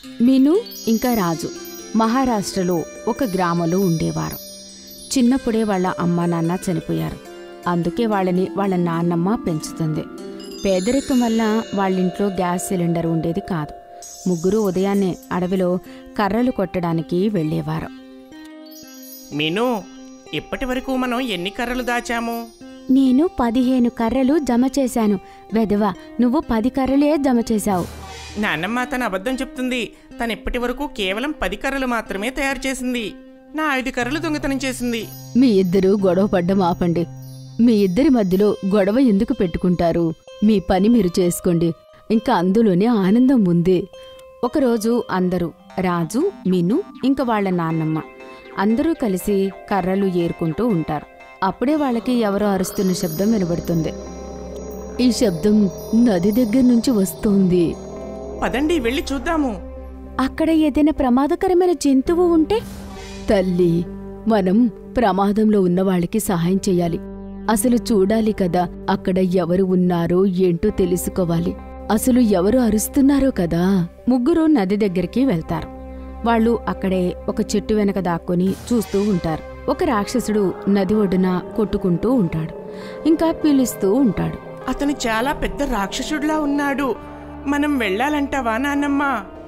మీను ఇంకా రాజు మహారాష్ట్రలో ఒక గ్రామంలో ఉండేవారు చిన్నప్పుడే వాళ్ళ అమ్మా నాన్న చనిపోయారు అందుకే వాళ్ళని వాళ్ళ నాన్నమ్మ పెంచుతుంది పేదరికం వల్ల వాళ్ళింట్లో గ్యాస్ సిలిండర్ ఉండేది కాదు ముగ్గురు ఉదయాన్నే అడవిలో కర్రలు కొట్టడానికి వెళ్ళేవారు మీను ఇప్పటి వరకు మనం ఎన్ని కర్రలు దాచాము నేను పదిహేను కర్రలు జమ చేశాను వెదవ నువ్వు పది కర్రలే జమ చేశావు నాన్నమ్మ తన అబద్ధం చెప్తుంది తను ఇప్పటి వరకు కేవలం పది కర్రలు మాత్రమే తయారు చేసింది నా ఐదు కర్రలు దొంగతనం చేసింది మీ ఇద్దరు గొడవ పడ్డం ఆపండి మీ ఇద్దరి మధ్యలో గొడవ ఎందుకు పెట్టుకుంటారు మీ పని మీరు చేసుకోండి ఇంకా అందులోనే ఆనందం ఉంది ఒకరోజు అందరూ రాజు మీను ఇంకా వాళ్ళ నాన్నమ్మ అందరూ కలిసి కర్రలు ఏరుకుంటూ ఉంటారు అప్పుడే వాళ్ళకి ఎవరో అరుస్తున్న శబ్దం వినబడుతుంది ఈ శబ్దం నది దగ్గర నుంచి వస్తోంది పదండి వెళ్ళి చూద్దాము అక్కడ ఏదైనా ప్రమాదకరమైన జంతువు ఉంటే తల్లి మనం ప్రమాదంలో ఉన్న వాళ్ళకి సహాయం చేయాలి అసలు చూడాలి కదా అక్కడ ఎవరు ఉన్నారో ఏంటో తెలుసుకోవాలి అసలు ఎవరు అరుస్తున్నారో కదా ముగ్గురు నది దగ్గరికి వెళ్తారు వాళ్ళు అక్కడే ఒక చెట్టు వెనక దాక్కుని చూస్తూ ఉంటారు ఒక రాక్షసుడు నది ఒడ్డున కొట్టుకుంటూ ఉంటాడు ఇంకా పీలుస్తూ ఉంటాడు అతను చాలా పెద్ద రాక్షసుడిలా ఉన్నాడు మనం వెళ్ళాలంటావా నాన్నమ్మ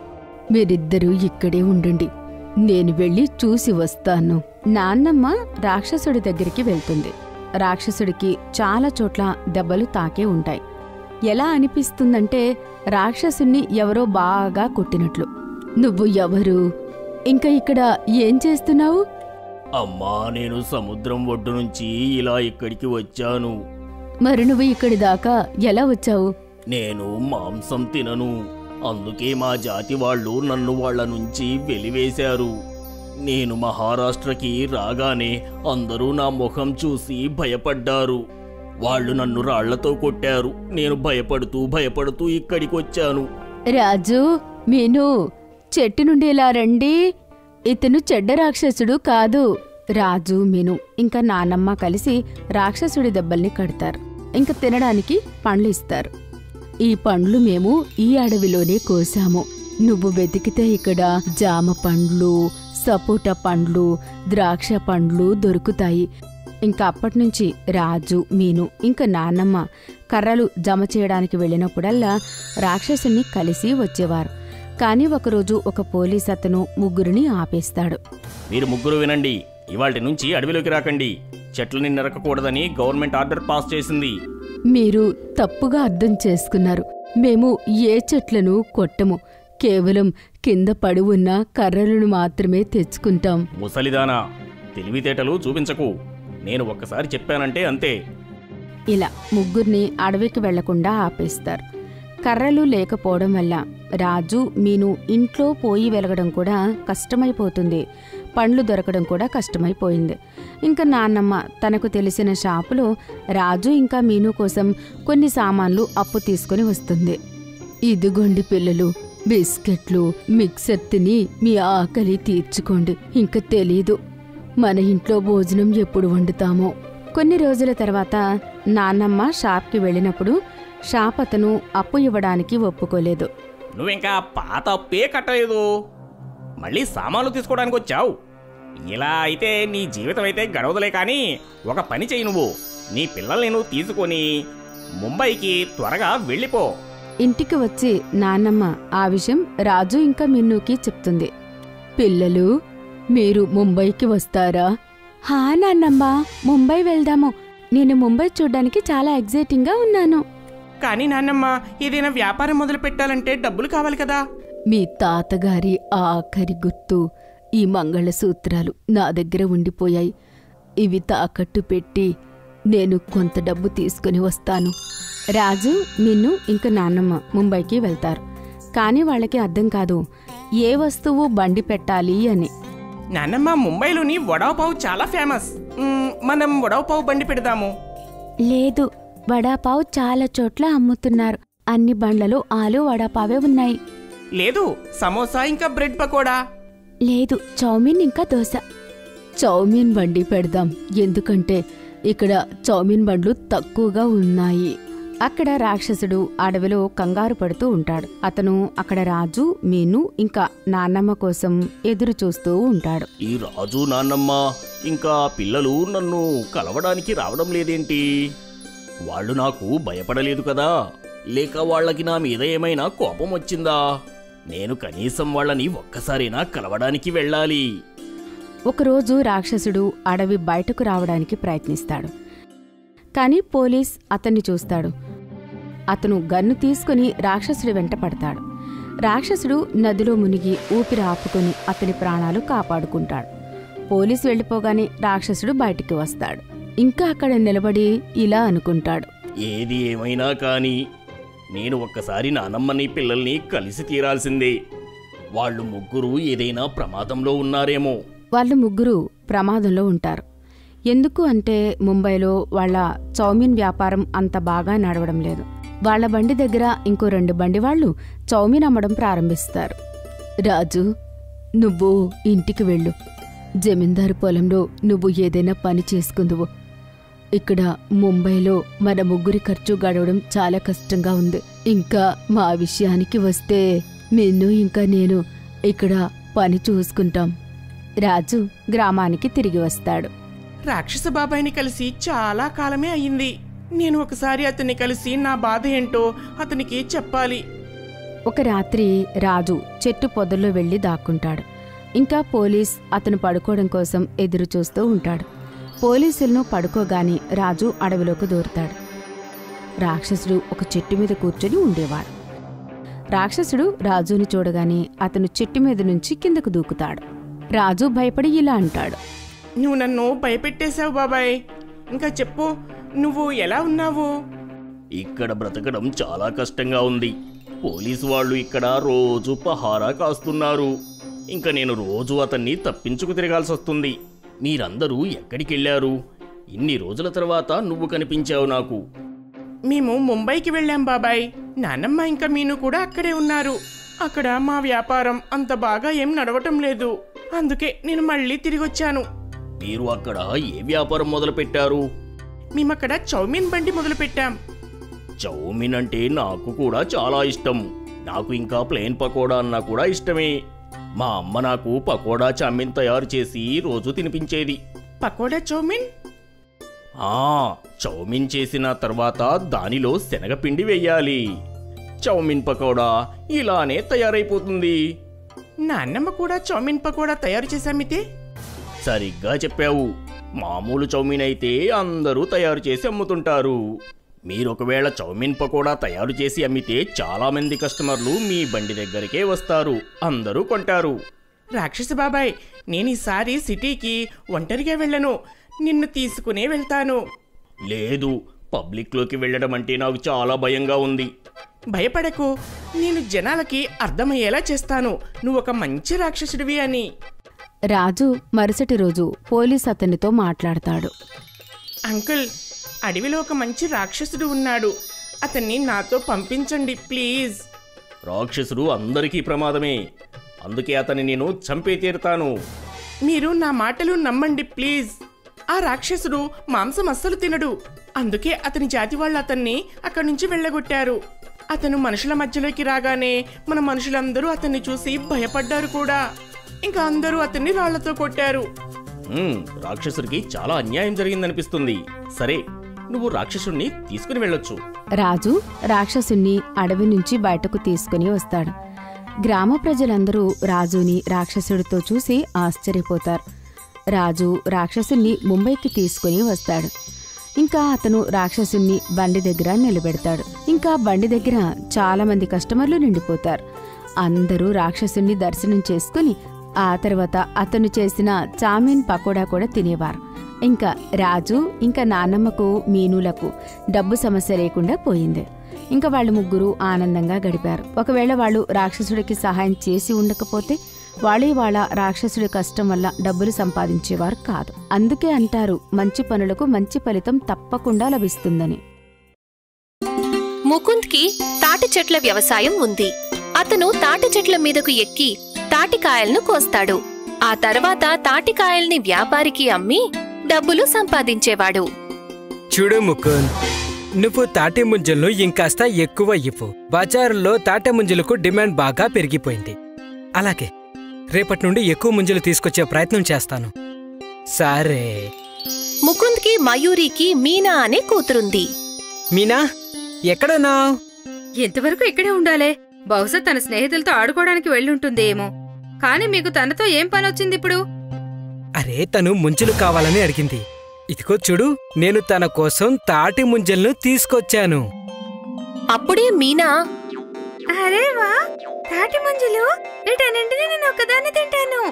మీరిద్దరూ ఇక్కడే ఉండండి నేను వెళ్ళి చూసి వస్తాను నాన్నమ్మ రాక్షసుడి దగ్గరికి వెళ్తుంది రాక్షసుడికి చాలా చోట్ల దెబ్బలు తాకే ఉంటాయి ఎలా అనిపిస్తుందంటే రాక్షసుణ్ణి ఎవరో బాగా కొట్టినట్లు నువ్వు ఎవరు ఇంకా ఇక్కడ ఏం చేస్తున్నావు అమ్మా నేను సముద్రం ఒడ్డు నుంచి ఇలా ఇక్కడికి వచ్చాను మరి నువ్వు ఇక్కడి దాకా ఎలా వచ్చావు నేను మాంసం తినను అందుకే మా జాతి వాళ్ళు నన్ను వాళ్ళ నుంచి వెలివేశారు నేను మహారాష్ట్రకి రాగానే అందరూ నా ముఖం చూసి భయపడ్డారు వాళ్ళు నన్ను రాళ్లతో కొట్టారు నేను భయపడుతూ భయపడుతూ ఇక్కడికి వచ్చాను రాజు మీను చెట్టు నుండి ఇలా రండి ఇతను చెడ్డ రాక్షసుడు కాదు రాజు మీను ఇంకా నానమ్మ కలిసి రాక్షసుడి దెబ్బల్ని కడతారు ఇంకా తినడానికి పండ్లు ఇస్తారు ఈ పండ్లు మేము ఈ అడవిలోనే కోసాము నువ్వు వెతికితే ఇక్కడ జామ పండ్లు సపోటా పండ్లు ద్రాక్ష పండ్లు దొరుకుతాయి ఇంకా అప్పటినుంచి రాజు మీను ఇంకా నాన్నమ్మ కర్రలు జమ చేయడానికి వెళ్ళినప్పుడల్లా రాక్షసుని కలిసి వచ్చేవారు కానీ ఒకరోజు ఒక పోలీస్ అతను ముగ్గురిని ఆపేస్తాడు మీరు ముగ్గురు వినండి ఇవాటి నుంచి అడవిలోకి రాకండి చెట్లని నరకకూడదని గవర్నమెంట్ ఆర్డర్ పాస్ చేసింది మీరు తప్పుగా అర్థం చేసుకున్నారు మేము ఏ చెట్లను కొట్టము కేవలం కింద పడి ఉన్న కర్రలను మాత్రమే తెచ్చుకుంటాం ముసలిదానా తెలివితేటలు చూపించకు నేను ఒక్కసారి చెప్పానంటే అంతే ఇలా ముగ్గురిని అడవికి వెళ్లకుండా ఆపేస్తారు కర్రలు లేకపోవడం వల్ల రాజు మీను ఇంట్లో పోయి వెలగడం కూడా కష్టమైపోతుంది పండ్లు దొరకడం కూడా కష్టమైపోయింది ఇంకా నాన్నమ్మ తనకు తెలిసిన షాపులో రాజు ఇంకా మీను కోసం కొన్ని సామాన్లు అప్పు తీసుకుని వస్తుంది ఇదిగోండి పిల్లలు బిస్కెట్లు మిక్సర్ తిని మీ ఆకలి తీర్చుకోండి ఇంకా తెలీదు మన ఇంట్లో భోజనం ఎప్పుడు వండుతామో కొన్ని రోజుల తర్వాత నాన్నమ్మ షాప్కి వెళ్ళినప్పుడు షాప్ అతను అప్పు ఇవ్వడానికి ఒప్పుకోలేదు నువ్వింకా పాత అప్పే కట్టలేదు మళ్ళీ సామాన్లు తీసుకోవడానికి వచ్చావు ఇలా అయితే నీ జీవితం అయితే గడవదులే కానీ ఒక పని చేయి నువ్వు నీ పిల్లల్ని నువ్వు తీసుకొని ముంబైకి త్వరగా వెళ్ళిపో ఇంటికి వచ్చి నాన్నమ్మ ఆ విషయం రాజు ఇంకా మిన్నుకి చెప్తుంది పిల్లలు మీరు ముంబైకి వస్తారా హా నాన్నమ్మ ముంబై వెళ్దాము నేను ముంబై చూడ్డానికి చాలా ఎగ్జైటింగ్గా ఉన్నాను కానీ నాన్నమ్మ ఏదైనా వ్యాపారం మొదలు పెట్టాలంటే డబ్బులు కావాలి కదా మీ తాతగారి ఆఖరి గుర్తు ఈ మంగళసూత్రాలు నా దగ్గర ఉండిపోయాయి ఇవి తాకట్టు పెట్టి నేను కొంత డబ్బు తీసుకుని వస్తాను రాజు మిన్ను ఇంకా నాన్నమ్మ ముంబైకి వెళ్తారు కానీ వాళ్ళకి అర్థం కాదు ఏ వస్తువు బండి పెట్టాలి అని నాన్నమ్మ ముంబైలోని వడాపావ్ చాలా ఫేమస్ మ్మ్, మనం వడాపావ్ బండి పెడదాము లేదు వడాపావ్ చాలా చోట్ల అమ్ముతున్నారు అన్ని బండ్లలో ఆలు వడాపావే ఉన్నాయి లేదు సమోసా ఇంకా బ్రెడ్ పకోడా లేదు చౌమిన్ ఇంకా దోశ చౌమిన్ బండి పెడదాం ఎందుకంటే ఇక్కడ చౌమిన్ బండ్లు తక్కువగా ఉన్నాయి అక్కడ రాక్షసుడు అడవిలో కంగారు పడుతూ ఉంటాడు అతను అక్కడ రాజు మీను ఇంకా నాన్నమ్మ కోసం ఎదురు చూస్తూ ఉంటాడు ఈ రాజు నాన్నమ్మ ఇంకా పిల్లలు నన్ను కలవడానికి రావడం లేదేంటి వాళ్ళు నాకు భయపడలేదు కదా లేక వాళ్ళకి నా మీద ఏమైనా కోపం వచ్చిందా నేను కనీసం వాళ్ళని ఒక్కసారైనా కలవడానికి వెళ్ళాలి ఒకరోజు రాక్షసుడు అడవి బయటకు రావడానికి ప్రయత్నిస్తాడు కానీ పోలీస్ అతన్ని చూస్తాడు అతను గన్ను తీసుకుని రాక్షసుడి వెంట పడతాడు రాక్షసుడు నదిలో మునిగి ఊపిరి ఆపుకొని అతని ప్రాణాలు కాపాడుకుంటాడు పోలీస్ వెళ్ళిపోగానే రాక్షసుడు బయటికి వస్తాడు ఇంకా అక్కడ నిలబడి ఇలా అనుకుంటాడు ఏది ఏమైనా కానీ నేను ఒక్కసారి నానమ్మని పిల్లల్ని కలిసి తీరాల్సిందే వాళ్ళు ముగ్గురు ఏదైనా ప్రమాదంలో ఉన్నారేమో వాళ్ళు ముగ్గురు ప్రమాదంలో ఉంటారు ఎందుకు అంటే ముంబైలో వాళ్ళ చౌమీన్ వ్యాపారం అంత బాగా నడవడం లేదు వాళ్ళ బండి దగ్గర ఇంకో రెండు బండి వాళ్ళు చౌమీన్ అమ్మడం ప్రారంభిస్తారు రాజు నువ్వు ఇంటికి వెళ్ళు జమీందారు పొలంలో నువ్వు ఏదైనా పని చేసుకుందువు ఇక్కడ ముంబైలో మన ముగ్గురి ఖర్చు గడవడం చాలా కష్టంగా ఉంది ఇంకా మా విషయానికి వస్తే నిన్ను ఇంకా నేను ఇక్కడ పని చూసుకుంటాం రాజు గ్రామానికి తిరిగి వస్తాడు రాక్షస బాబాయిని కలిసి చాలా కాలమే అయ్యింది నేను ఒకసారి అతన్ని కలిసి నా బాధ ఏంటో అతనికి చెప్పాలి ఒక రాత్రి రాజు చెట్టు పొదల్లో వెళ్లి దాక్కుంటాడు ఇంకా పోలీస్ అతను పడుకోవడం కోసం ఎదురు చూస్తూ ఉంటాడు పోలీసులను పడుకోగానే రాజు అడవిలోకి దూరుతాడు రాక్షసుడు ఒక చెట్టు మీద కూర్చొని ఉండేవాడు రాక్షసుడు రాజుని చూడగానే అతను చెట్టు మీద నుంచి కిందకు దూకుతాడు రాజు భయపడి ఇలా అంటాడు నువ్వు నన్ను భయపెట్టేశావు బాబాయ్ ఇంకా చెప్పు నువ్వు ఎలా ఉన్నావు ఇక్కడ బ్రతకడం చాలా కష్టంగా ఉంది పోలీసు వాళ్ళు ఇక్కడ రోజు పహారా కాస్తున్నారు ఇంకా నేను రోజు అతన్ని తప్పించుకు తిరగాల్సి వస్తుంది మీరందరూ ఎక్కడికెళ్ళారు ఇన్ని రోజుల తర్వాత నువ్వు కనిపించావు నాకు మేము ముంబైకి వెళ్ళాం బాబాయ్ నాన్నమ్మ ఇంకా మీను కూడా అక్కడే ఉన్నారు అక్కడ మా వ్యాపారం అంత బాగా ఏం నడవటం లేదు అందుకే నేను మళ్ళీ తిరిగి వచ్చాను మీరు అక్కడ ఏ వ్యాపారం మొదలు పెట్టారు మేమక్కడ చౌమీన్ బండి మొదలు పెట్టాం చౌమిన్ అంటే నాకు కూడా చాలా ఇష్టం నాకు ఇంకా ప్లేన్ పకోడా అన్నా కూడా ఇష్టమే మా అమ్మ నాకు పకోడా చామిన్ తయారు చేసి రోజు తినిపించేది పకోడా చౌమీన్ ఆ చౌమిన్ చేసిన తర్వాత దానిలో శనగపిండి వెయ్యాలి చౌమిన్ పకోడా ఇలానే తయారైపోతుంది నాన్నమ్మ కూడా చౌమీన్ పకోడా తయారు చేశామితే సరిగ్గా చెప్పావు మామూలు చౌమిన్ అయితే అందరూ తయారు చేసి అమ్ముతుంటారు మీరు ఒకవేళ చౌమిన్ పకోడా తయారు చేసి అమ్మితే చాలా మంది కస్టమర్లు మీ బండి దగ్గరికే వస్తారు అందరూ కొంటారు రాక్షస బాబాయ్ నేను ఈసారి సిటీకి ఒంటరిగా వెళ్ళను నిన్ను తీసుకునే వెళ్తాను లేదు పబ్లిక్లోకి వెళ్ళడం అంటే నాకు చాలా భయంగా ఉంది భయపడకు నేను జనాలకి అర్థమయ్యేలా చేస్తాను నువ్వు ఒక మంచి రాక్షసుడివి అని రాజు మరుసటి రోజు పోలీస్ అతనితో మాట్లాడతాడు అంకుల్ అడవిలో ఒక మంచి రాక్షసుడు ఉన్నాడు అతన్ని నాతో పంపించండి ప్లీజ్ రాక్షసుడు అందరికీ ప్రమాదమే అందుకే అతన్ని నేను చంపే తీరుతాను మీరు నా మాటలు నమ్మండి ప్లీజ్ ఆ రాక్షసుడు మాంసం అస్సలు తినడు అందుకే అతని జాతి వాళ్ళు అతన్ని అక్కడి నుంచి వెళ్ళగొట్టారు అతను మనుషుల మధ్యలోకి రాగానే మన మనుషులందరూ అతన్ని చూసి భయపడ్డారు కూడా ఇంకా అందరూ అతన్ని రాళ్లతో కొట్టారు మ్మ్, రాక్షసుడికి చాలా అన్యాయం జరిగిందనిపిస్తుంది సరే నువ్వు రాక్షసుడిని తీసుకుని వెళ్ళొచ్చు రాజు రాక్షసుణ్ణి అడవి నుంచి బయటకు తీసుకుని వస్తాడు గ్రామ ప్రజలందరూ రాజుని రాక్షసుడితో చూసి ఆశ్చర్యపోతారు రాజు రాక్షసుణ్ణి ముంబైకి తీసుకుని వస్తాడు ఇంకా అతను రాక్షసుణ్ణి బండి దగ్గర నిలబెడతాడు ఇంకా బండి దగ్గర చాలా మంది కస్టమర్లు నిండిపోతారు అందరూ రాక్షసుణ్ణి దర్శనం చేసుకుని ఆ తర్వాత అతను చేసిన చామీన్ పకోడా కూడా తినేవారు ఇంకా రాజు ఇంకా నాన్నమ్మకు మీనులకు డబ్బు సమస్య లేకుండా పోయింది ఇంకా వాళ్ళు ముగ్గురు ఆనందంగా గడిపారు ఒకవేళ వాళ్ళు రాక్షసుడికి సహాయం చేసి ఉండకపోతే వాళ్ళే వాళ్ళ రాక్షసుడి కష్టం వల్ల డబ్బులు సంపాదించేవారు కాదు అందుకే అంటారు మంచి పనులకు మంచి ఫలితం తప్పకుండా లభిస్తుందని ముకుంద్కి తాటి చెట్ల వ్యవసాయం ఉంది అతను తాటి చెట్ల మీదకు ఎక్కి తాటికాయలను కోస్తాడు ఆ తర్వాత తాటికాయల్ని వ్యాపారికి అమ్మి డబ్బులు సంపాదించేవాడు చూడు ముకుంద్ నువ్వు తాటి ముంజలను ఇంకాస్త ఎక్కువ ఇవ్వు బజారులో తాటి ముంజలకు డిమాండ్ బాగా పెరిగిపోయింది అలాగే రేపటి నుండి ఎక్కువ ముంజలు తీసుకొచ్చే ప్రయత్నం చేస్తాను సరే ముకుంద్కి మయూరికి మీనా అనే కూతురుంది మీనా ఎక్కడున్నావు ఇంతవరకు ఇక్కడే ఉండాలే బహుశా తన స్నేహితులతో ఆడుకోవడానికి వెళ్ళుంటుంది ఏమో కానీ మీకు తనతో ఏం పని వచ్చింది ఇప్పుడు అరే తను ముంజలు కావాలని అడిగింది ఇదిగో చూడు నేను తన కోసం తాటి ముంజలను తీసుకొచ్చాను అప్పుడే మీనా అరే వా తాటి మంజులు వీటన్నింటినీ నేను ఒక్కదాన్ని తింటాను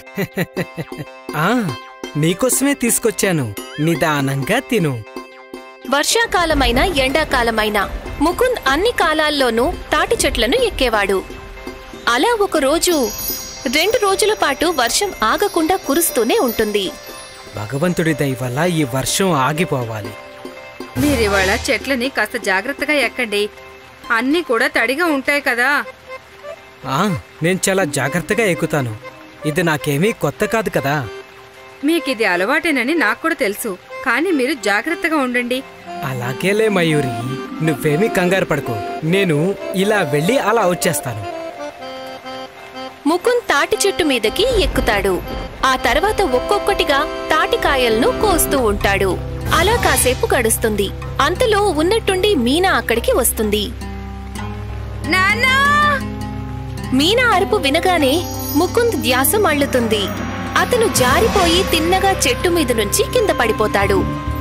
ఆ నీకోసమే తీసుకొచ్చాను నిదానంగా తిను వర్షాకాలమైన ఎండాకాలమైన ముకుంద్ అన్ని కాలాల్లోనూ తాటి చెట్లను ఎక్కేవాడు అలా ఒక రోజు రెండు రోజుల పాటు వర్షం ఆగకుండా కురుస్తూనే ఉంటుంది భగవంతుడి దయ వల్ల ఈ వర్షం ఆగిపోవాలి మీరివాళ చెట్లని కాస్త జాగ్రత్తగా ఎక్కండి అన్నీ కూడా తడిగా ఉంటాయి కదా ఆ నేను చాలా జాగ్రత్తగా ఎక్కుతాను ఇది నాకేమీ కొత్త కాదు కదా మీకిది అలవాటేనని నాకు కూడా తెలుసు కానీ మీరు జాగ్రత్తగా ఉండండి అలాగేలే మయూరి నువ్వేమీ కంగారు పడకు నేను ఇలా వెళ్ళి అలా వచ్చేస్తాను ముకుంద్ తాటి చెట్టు మీదకి ఎక్కుతాడు ఆ తర్వాత ఒక్కొక్కటిగా తాటికాయలను కోస్తూ ఉంటాడు అలా కాసేపు గడుస్తుంది అంతలో ఉన్నట్టుండి మీనా అక్కడికి వస్తుంది నాన్నా మీనా అరుపు వినగానే ముకుంద్ ధ్యాస మళ్ళుతుంది అతను జారిపోయి తిన్నగా చెట్టు మీద నుంచి కింద పడిపోతాడు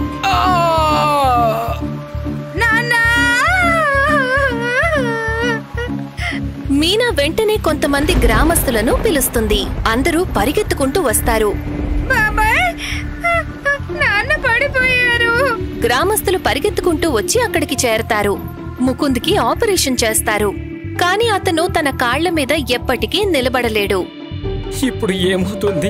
నాన్నా మీనా వెంటనే కొంతమంది గ్రామస్తులను పిలుస్తుంది అందరూ పరిగెత్తుకుంటూ వస్తారు బాబాయ్ నాన్న పడిపోయారు గ్రామస్తులు పరిగెత్తుకుంటూ వచ్చి అక్కడికి చేరతారు ముకుంద్కి ఆపరేషన్ చేస్తారు కాని అతను తన కాళ్ల మీద ఎప్పటికీ నిలబడలేడు ఇప్పుడు ఏమవుతుంది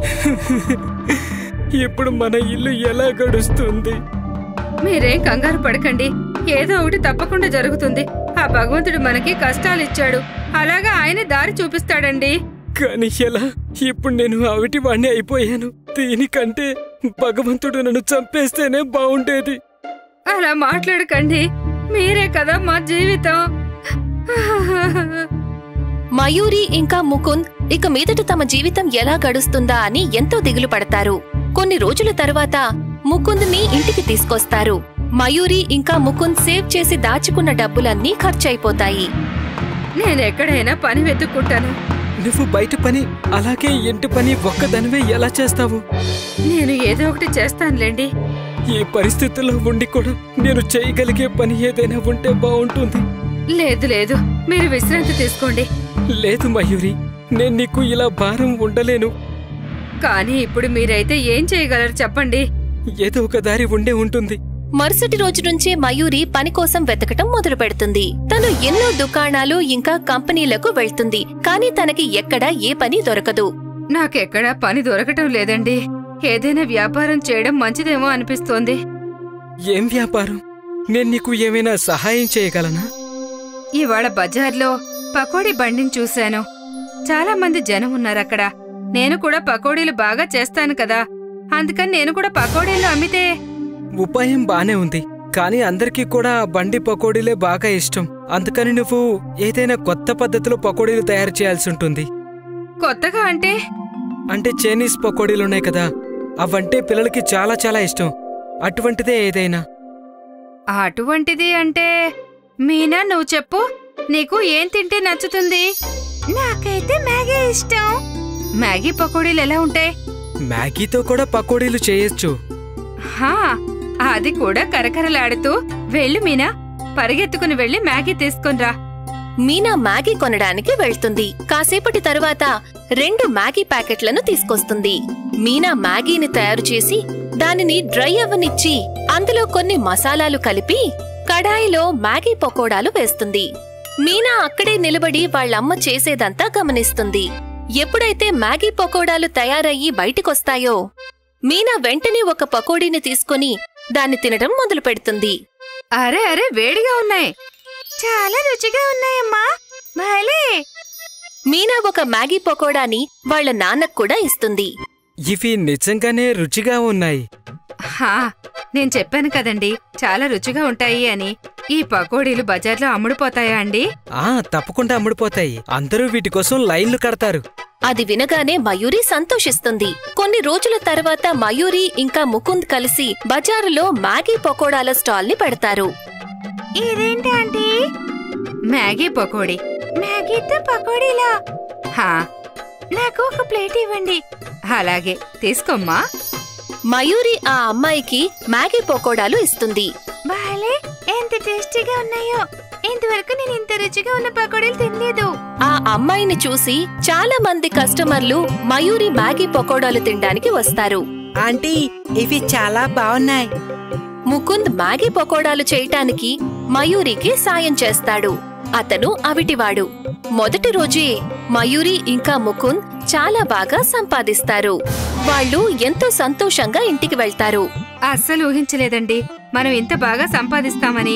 ఇప్పుడు మన ఇల్లు ఎలా గడుస్తుంది మీరేం కంగారు పడకండి ఏదో ఒకటి తప్పకుండా జరుగుతుంది ఆ భగవంతుడు మనకి కష్టాలు ఇచ్చాడు అలాగా ఆయన దారి చూపిస్తాడండి కానీ ఎలా ఇప్పుడు నేను అవిటి వాణ్ణి అయిపోయాను దీనికంటే భగవంతుడు నన్ను చంపేస్తేనే బాగుండేది అలా మాట్లాడకండి మీరే కదా మా జీవితం మయూరి ఇంకా ముకుంద్ ఇక మీదట తమ జీవితం ఎలా గడుస్తుందా అని ఎంతో దిగులు పడతారు కొన్ని రోజుల తర్వాత ముకుంద్ని ఇంటికి తీసుకొస్తారు మయూరి ఇంకా ముకుంద్ సేవ్ చేసి దాచుకున్న డబ్బులన్నీ ఖర్చయిపోతాయి నేను ఎక్కడైనా పని వెతుక్కుంటాను నువ్వు బయట పని అలాగే ఇంటి పని ఒక్కదానివే ఎలా చేస్తావు నేను ఏదో ఒకటి చేస్తానులేండి ఈ పరిస్థితుల్లో ఉండి కూడా నేను చేయగలిగే పని ఏదైనా ఉంటే బాగుంటుంది లేదు లేదు మీరు విశ్రాంతి తీసుకోండి లేదు మయూరి నేను నీకు ఇలా భారం ఉండలేను కానీ ఇప్పుడు మీరైతే ఏం చేయగలరు చెప్పండి ఏదో ఒక దారి ఉండే ఉంటుంది మరుసటి రోజు నుంచే మయూరి పని కోసం వెతకటం మొదలు పెడుతుంది తను ఎన్నో దుకాణాలు ఇంకా కంపెనీలకు వెళ్తుంది కానీ తనకి ఎక్కడా ఏ పని దొరకదు నాకెక్కడా పని దొరకటం లేదండి ఏదైనా వ్యాపారం చేయడం మంచిదేమో అనిపిస్తోంది ఏం వ్యాపారం నేను నీకు ఏమైనా సహాయం చేయగలనా ఇవాళ బజార్లో పకోడీ బండిని చూశాను చాలా మంది జనం ఉన్నారక్కడ నేను కూడా పకోడీలు బాగా చేస్తాను కదా అందుకని నేను కూడా పకోడీలు అమ్మితే ఉపాయం బానే ఉంది కానీ అందరికీ కూడా ఆ బండి పకోడీలే బాగా ఇష్టం అందుకని నువ్వు ఏదైనా కొత్త పద్ధతిలో పకోడీలు తయారు చేయాల్సి ఉంటుంది కొత్తగా అంటే అంటే చైనీస్ పకోడీలున్నాయి కదా అవంటే పిల్లలకి చాలా చాలా ఇష్టం అటువంటిదే ఏదైనా అటువంటిది అంటే మీనా నువ్వు చెప్పు నీకు ఏం తింటే నచ్చుతుంది నాకైతే మ్యాగీ ఇష్టం మ్యాగీ పకోడీలు ఎలా ఉంటాయి మ్యాగీతో కూడా పకోడీలు చేయొచ్చు హా అది కూడా కరకరలాడుతూ వెళ్ళు మీనా పరిగెత్తుకుని వెళ్ళి మ్యాగీ తీసుకునిరా మీనా మ్యాగీ కొనడానికి వెళ్తుంది కాసేపటి తరువాత రెండు మ్యాగీ ప్యాకెట్లను తీసుకొస్తుంది మీనా మ్యాగీని తయారు చేసి దానిని డ్రై అవ్వనిచ్చి అందులో కొన్ని మసాలాలు కలిపి కడాయిలో మ్యాగీ పకోడాలు వేస్తుంది మీనా అక్కడే నిలబడి వాళ్ళమ్మ చేసేదంతా గమనిస్తుంది ఎప్పుడైతే మ్యాగీ పకోడాలు తయారయ్యి బయటికొస్తాయో మీనా వెంటనే ఒక పకోడీని తీసుకొని దాన్ని తినడం మొదలు పెడుతుంది అరే అరే వేడిగా ఉన్నాయి చాలా రుచిగా ఉన్నాయమ్మా భలే మీనా ఒక మ్యాగీ పకోడాని వాళ్ళ నాన్నకు కూడా ఇస్తుంది ఇవి నిజంగానే రుచిగా ఉన్నాయి హా నేను చెప్పాను కదండి చాలా రుచిగా ఉంటాయి అని ఈ పకోడీలు బజార్లో అమ్ముడుపోతాయా అండి ఆ తప్పకుండా అమ్ముడుపోతాయి అందరూ వీటి కోసం లైన్లు కడతారు అది వినగానే మయూరి సంతోషిస్తుంది కొన్ని రోజుల తర్వాత మయూరి ఇంకా ముకుంద్ కలిసి బజారులో మ్యాగీ పకోడాల స్టాల్ ని పెడతారు ఇదేంటి ఆంటీ మ్యాగీ పకోడీ మ్యాగీతో పకోడీలా హా నాకు ఒక ప్లేట్ ఇవ్వండి అలాగే తీసుకోమ్మా మయూరి ఆ అమ్మాయికి మ్యాగీ పకోడాలు ఇస్తుంది బాలే ఎంత టేస్టీగా ఉన్నాయో ఇంతవరకు నేను ఇంత రుచిగా ఉన్న పకోడీలు తినలేదు ఆ అమ్మాయిని చూసి చాలా మంది కస్టమర్లు మయూరి మ్యాగీ పకోడాలు తినడానికి వస్తారు ఆంటీ ఇవి చాలా బాగున్నాయి ముకుంద్ మ్యాగీ పకోడాలు చేయటానికి మయూరికి సాయం చేస్తాడు అతను అవిటివాడు మొదటి రోజే మయూరి ఇంకా ముకుంద్ చాలా బాగా సంపాదిస్తారు వాళ్ళు ఎంతో సంతోషంగా ఇంటికి వెళ్తారు అస్సలు ఊహించలేదండి మనం ఇంత బాగా సంపాదిస్తామని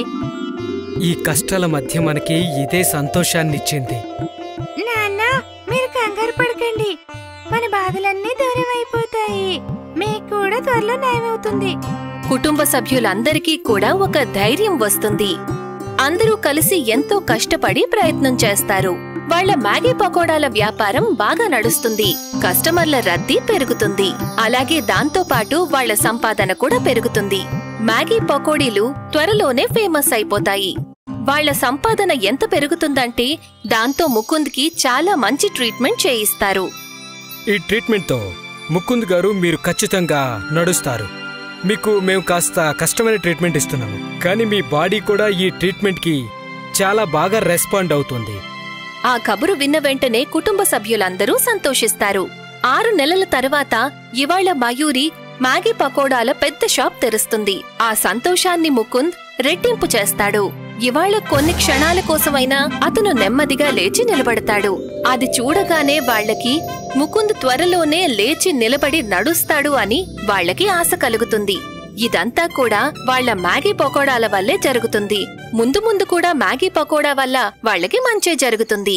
ఈ కష్టాల మధ్య మనకి ఇదే సంతోషాన్నిచ్చింది నాన్న మీరు కంగారు పడకండి మన బాధలన్నీ దూరం అయిపోతాయి మీకు కూడా త్వరలో న్యాయమవుతుంది కుటుంబ సభ్యులందరికీ కూడా ఒక ధైర్యం వస్తుంది అందరూ కలిసి ఎంతో కష్టపడి ప్రయత్నం చేస్తారు వాళ్ళ మ్యాగీ పకోడాల వ్యాపారం బాగా నడుస్తుంది కస్టమర్ల రద్దీ పెరుగుతుంది అలాగే దాంతో పాటు వాళ్ళ సంపాదన కూడా పెరుగుతుంది మ్యాగీ పకోడీలు త్వరలోనే ఫేమస్ అయిపోతాయి వాళ్ళ సంపాదన ఎంత పెరుగుతుందంటే దాంతో ముకుంద్కి చాలా మంచి ట్రీట్మెంట్ చేయిస్తారు ఈ ట్రీట్మెంట్తో ముకుంద్ గారు మీరు ఖచ్చితంగా నడుస్తారు మీకు మేము కాస్త కష్టమైన ట్రీట్మెంట్ ఇస్తున్నాము కానీ మీ బాడీ కూడా ఈ ట్రీట్మెంట్కి చాలా బాగా రెస్పాండ్ అవుతుంది ఆ కబురు విన్న వెంటనే కుటుంబ సభ్యులందరూ సంతోషిస్తారు ఆరు నెలల తర్వాత ఇవాళ మయూరి మ్యాగీ పకోడాల పెద్ద షాప్ తెరుస్తుంది ఆ సంతోషాన్ని ముకుంద్ రెట్టింపు చేస్తాడు ఇవాళ కొన్ని క్షణాల కోసమైనా అతను నెమ్మదిగా లేచి నిలబడతాడు అది చూడగానే వాళ్ళకి ముకుంద్ త్వరలోనే లేచి నిలబడి నడుస్తాడు అని వాళ్ళకి ఆశ కలుగుతుంది ఇదంతా కూడా వాళ్ళ మ్యాగీ పకోడాల వల్లే జరుగుతుంది ముందు ముందు కూడా మ్యాగీ పకోడా వల్ల వాళ్ళకి మంచే జరుగుతుంది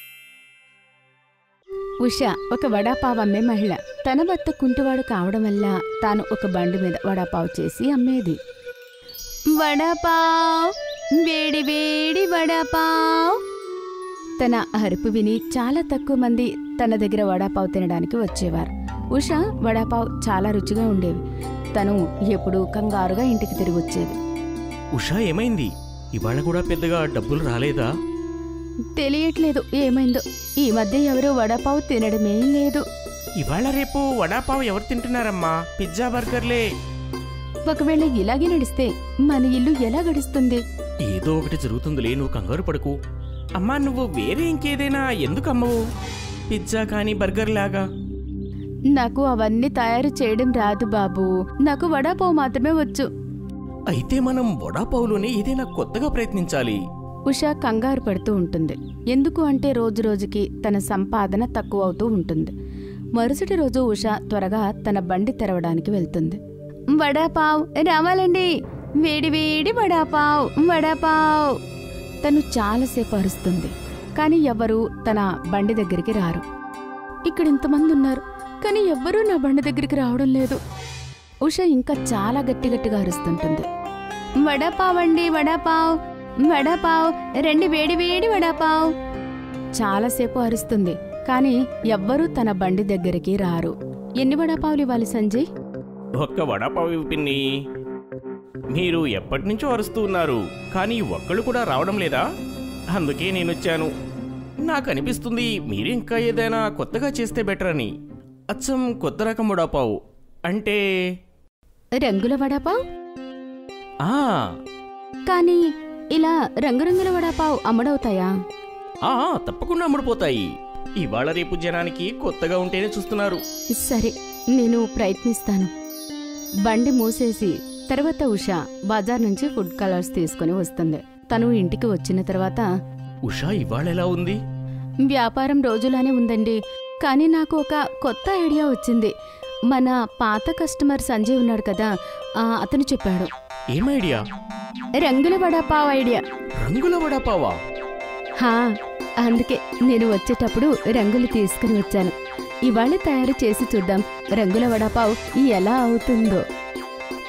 ఉష ఒక వడాపావ్ అమ్మే మహిళ తన భర్త కుంటివాడు కావడం వల్ల తాను ఒక బండి మీద వడాపావ్ చేసి అమ్మేది వడాపావ్ వేడి వేడి వడాపావ్ తన అరుపు విని చాలా తక్కువ మంది తన దగ్గర వడాపావ్ తినడానికి వచ్చేవారు ఉష వడాపావ్ చాలా రుచిగా ఉండేవి తను ఎప్పుడూ కంగారుగా ఇంటికి తిరిగి వచ్చేది ఉషా ఏమైంది ఇవాళ కూడా పెద్దగా డబ్బులు రాలేదా తెలియట్లేదు ఏమైందో ఈ మధ్య ఎవరూ వడాపావ్ తినడమే లేదు ఇవాళ రేపు వడాపావ్ ఎవరు తింటున్నారమ్మా పిజ్జా బర్గర్లే ఒకవేళ ఇలాగే నడిస్తే మన ఇల్లు ఎలా గడుస్తుంది ఏదో ఒకటి జరుగుతుందిలే నువ్వు కంగారు పడకు అమ్మా నువ్వు వేరే ఇంకేదైనా ఎందుకు అమ్మవు పిజ్జా కానీ బర్గర్ లాగా నాకు అవన్నీ తయారు చేయడం రాదు బాబు నాకు వడాపావ్ మాత్రమే వచ్చు అయితే మనం వడాపావులోనే ఏదైనా కొత్తగా ప్రయత్నించాలి ఉష కంగారు పడుతూ ఉంటుంది ఎందుకు అంటే రోజు రోజుకి తన సంపాదన తక్కువ అవుతూ ఉంటుంది మరుసటి రోజు ఉష త్వరగా తన బండి తెరవడానికి వెళ్తుంది వడాపావ్ రావాలండి వేడి వేడి వడాపావ్ వడాపావ్ తను చాలాసేపు అరుస్తుంది కానీ ఎవరు తన బండి దగ్గరికి రారు ఇక్కడ ఇంతమంది ఉన్నారు కానీ ఎవ్వరూ నా బండి దగ్గరికి రావడం లేదు ఉష ఇంకా చాలా గట్టి గట్టిగా అరుస్తుంటుంది వడాపావ్ అండి వడాపావ్ వడాపావ్ రెండు వేడి వేడి వడాపావ్ చాలాసేపు అరుస్తుంది కానీ ఎవ్వరూ తన బండి దగ్గరికి రారు ఎన్ని వడాపావులు ఇవ్వాలి సంజయ్ ఒక్క వడాపావు ఇవ్వు పిన్ని మీరు ఎప్పటి నుంచో అరుస్తూ ఉన్నారు కానీ ఒక్కళ్ళు కూడా రావడం లేదా అందుకే నేను వచ్చాను నాకు అనిపిస్తుంది మీరు ఇంకా ఏదైనా కొత్తగా చేస్తే బెటర్ అని అచ్చం కొత్త రకం వడాపావు అంటే రంగుల వడాపావ్ ఆ కానీ ఇలా రంగురంగుల వడాపావ్ అమ్ముడవుతాయా ఆ తప్పకుండా అమ్ముడుపోతాయి ఇవాళ రేపు జనానికి కొత్తగా ఉంటేనే చూస్తున్నారు సరే నేను ప్రయత్నిస్తాను బండి మూసేసి తర్వాత ఉష బజార్ నుంచి ఫుడ్ కలర్స్ తీసుకుని వస్తుంది తను ఇంటికి వచ్చిన తర్వాత ఉషా ఇవాళ ఎలా ఉంది వ్యాపారం రోజులానే ఉందండి కానీ నాకు ఒక కొత్త ఐడియా వచ్చింది మన పాత కస్టమర్ సంజయ్ ఉన్నాడు కదా ఆ, అతను చెప్పాడు ఏం ఐడియా రంగుల వడాపావ్ ఐడియా రంగుల వడాపావా హా అందుకే నేను వచ్చేటప్పుడు రంగులు తీసుకుని వచ్చాను ఇవాళ తయారు చేసి చూద్దాం రంగుల వడాపావ్ ఎలా అవుతుందో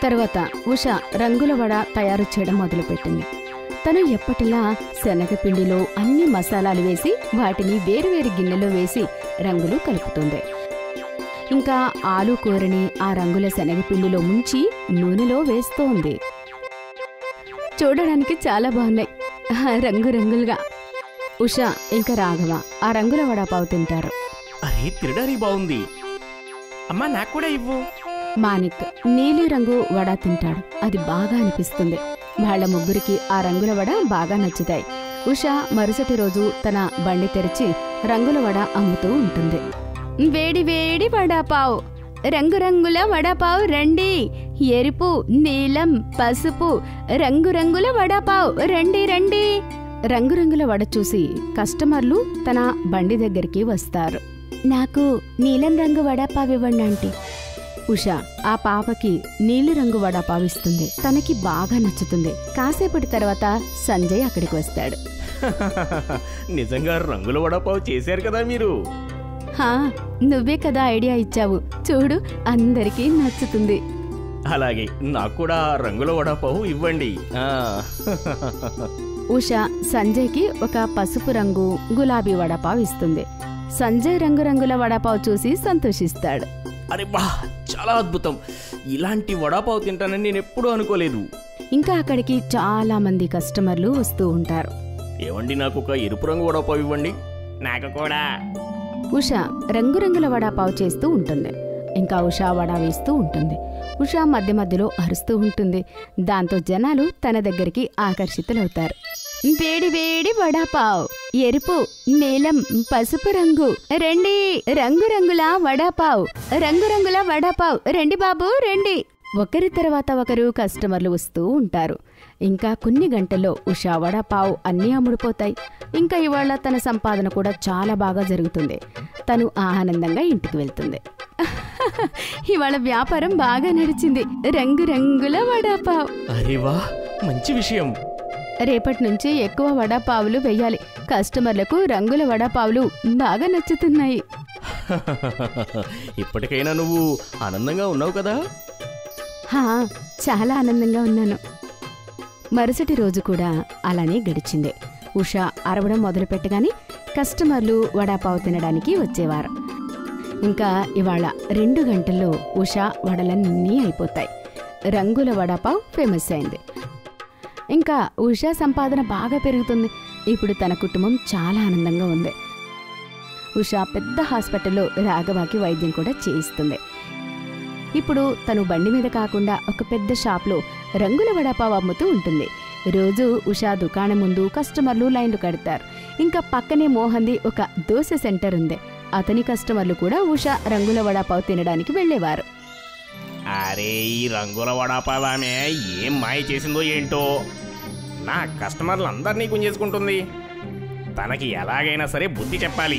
తర్వాత ఉష రంగుల వడ తయారు చేయడం మొదలుపెట్టింది తను ఎప్పటిలా శనగపిండిలో అన్ని మసాలాలు వేసి వాటిని వేరువేరు గిన్నెలో వేసి రంగులు కలుపుతుంది ఇంకా ఆలు కూరని ఆ రంగుల శనగపిండిలో ముంచి నూనెలో వేస్తోంది చూడడానికి చాలా బాగున్నాయి ఆ రంగురంగులుగా ఉష ఇంకా రాఘవ ఆ రంగుల వడాపావు తింటారు అరే తినడానికి బాగుంది అమ్మా నాకు కూడా ఇవ్వు మానిక్ నీలి రంగు వడ తింటాడు అది బాగా అనిపిస్తుంది వాళ్ళ ముగ్గురికి ఆ రంగుల వడ బాగా నచ్చుతాయి ఉష మరుసటి రోజు తన బండి తెరిచి రంగుల వడ అమ్ముతూ ఉంటుంది వేడి వేడి వడాపావ్ రంగురంగుల వడాపావ్ రండి ఎరుపు నీలం పసుపు రంగురంగుల వడాపావ్ రండి రండి రంగురంగుల వడ చూసి కస్టమర్లు తన బండి దగ్గరికి వస్తారు నాకు నీలం రంగు వడాపావ్ ఇవ్వండి ఆంటీ ఉష ఆ పాపకి నీలిరంగు వడాపావ్ ఇస్తుంది తనకి బాగా నచ్చుతుంది కాసేపటి తర్వాత సంజయ్ అక్కడికి వస్తాడు నిజంగా రంగుల వడపావు చేశారు కదా మీరు హా నువ్వే కదా ఐడియా ఇచ్చావు చూడు అందరికీ నచ్చుతుంది అలాగే నాకు కూడా రంగుల వడపావు ఇవ్వండి ఆ. ఉష సంజయ్కి ఒక పసుపు రంగు గులాబీ వడాపావ్ ఇస్తుంది సంజయ్ రంగురంగుల వడాపావ్ చూసి సంతోషిస్తాడు అరే బా చాలా అద్భుతం ఇలాంటి వడాపావు తింటానని నేను ఎప్పుడూ అనుకోలేదు ఇంకా అక్కడికి చాలా మంది కస్టమర్లు వస్తూ ఉంటారు ఏవండి నాకు ఒక ఎరుపు రంగు వడపావు ఇవ్వండి నాకు కూడా ఉష రంగురంగుల వడాపావు చేస్తూ ఉంటుంది ఇంకా ఉష వడ వేస్తూ ఉంటుంది ఉష మధ్య మధ్యలో అరుస్తూ ఉంటుంది దాంతో జనాలు తన దగ్గరికి ఆకర్షితులవుతారు వేడి వేడి వడాపావ్ ఎరుపు నీలం పసుపు రంగు రండి రంగురంగుల వడాపావ్ రంగురంగుల వడాపావ్ రండి బాబు రండి ఒకరి తర్వాత ఒకరు కస్టమర్లు వస్తూ ఉంటారు ఇంకా కొన్ని గంటల్లో ఉషా వడాపావ్ అన్నీ అమ్ముడుపోతాయి ఇంకా ఇవాళ తన సంపాదన కూడా చాలా బాగా జరుగుతుంది తను ఆనందంగా ఇంటికి వెళ్తుంది ఇవాళ వ్యాపారం బాగా నడిచింది రంగురంగుల వడాపావ్ అరే వా మంచి విషయం రేపటి నుంచి ఎక్కువ వడాపావులు వెయ్యాలి కస్టమర్లకు రంగుల వడాపావులు బాగా నచ్చుతున్నాయి ఇప్పటికైనా నువ్వు ఆనందంగా ఉన్నావు కదా హా చాలా ఆనందంగా ఉన్నాను మరుసటి రోజు కూడా అలానే గడిచింది ఉష అరవడం మొదలుపెట్టగానే కస్టమర్లు వడాపావు తినడానికి వచ్చేవారు ఇంకా ఇవాళ రెండు గంటల్లో ఉష వడలన్నీ అయిపోతాయి రంగుల వడాపావ్ ఫేమస్ అయింది ఇంకా ఉషా సంపాదన బాగా పెరుగుతుంది ఇప్పుడు తన కుటుంబం చాలా ఆనందంగా ఉంది ఉషా పెద్ద హాస్పిటల్లో రాఘవాకి వైద్యం కూడా చేయిస్తుంది ఇప్పుడు తను బండి మీద కాకుండా ఒక పెద్ద షాప్లో రంగుల వడాపావ్ అమ్ముతూ ఉంటుంది రోజు ఉషా దుకాణం ముందు కస్టమర్లు లైన్లు కడతారు ఇంకా పక్కనే మోహన్ది ఒక దోశ సెంటర్ ఉంది అతని కస్టమర్లు కూడా ఉషా రంగుల వడాపావ్ తినడానికి వెళ్ళేవారు అరే ఈ రంగుల వడాపావామే ఏం మాయ చేసిందో ఏంటో నా కస్టమర్లు అందరినీ గుంజేసుకుంటుంది తనకి ఎలాగైనా సరే బుద్ధి చెప్పాలి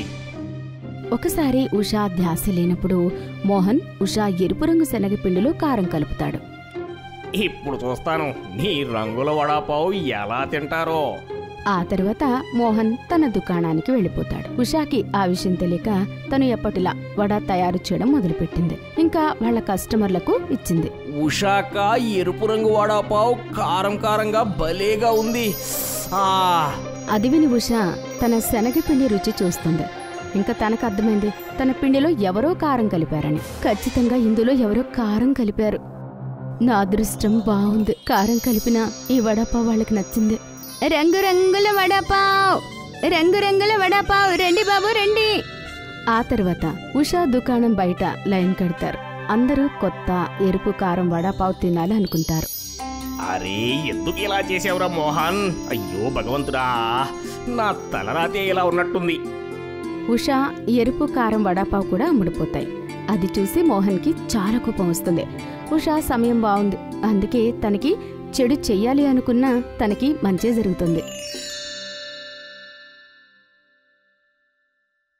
ఒకసారి ఉషా ధ్యాస లేనప్పుడు మోహన్ ఉషా ఎరుపు రంగు శనగపిండిలో కారం కలుపుతాడు ఇప్పుడు చూస్తాను నీ రంగుల వడాపావు ఎలా తింటారో ఆ తర్వాత మోహన్ తన దుకాణానికి వెళ్ళిపోతాడు ఉషాకి ఆ విషయం తెలియక తను ఎప్పటిలా వడ తయారు చేయడం మొదలుపెట్టింది ఇంకా వాళ్ళ కస్టమర్లకు ఇచ్చింది ఉషాక ఎరుపు రంగు వడాపావు కారం కారంగా భలేగా ఉంది ఆ అది విని ఉష తన శనగపిండి రుచి చూస్తుంది ఇంకా తనకు అర్థమైంది తన పిండిలో ఎవరో కారం కలిపారని ఖచ్చితంగా ఇందులో ఎవరో కారం కలిపారు నా అదృష్టం బాగుంది కారం కలిపిన ఈ వడపావ్ వాళ్ళకి నచ్చింది రంగురంగుల వడపావ్ రంగురంగుల వడపావ్ రండి బాబు రండి ఆ తర్వాత ఉషా దుకాణం బయట లైన్ కడతారు అందరూ కొత్త ఎరుపు కారం వడపావ్ తినాలి అనుకుంటారు అరే ఎందుకు ఇలా చేసావురా మోహన్ అయ్యో భగవంతుడా నా తలరాతే ఇలా ఉన్నట్టుంది ఉషా ఎరుపు కారం వడాపావ్ కూడా అమ్ముడుపోతాయి అది చూసి మోహన్కి చాలా కోపం వస్తుంది ఉషా సమయం బాగుంది అందుకే తనకి చెడు చెయ్యాలి అనుకున్నా తనకి మంచే జరుగుతుంది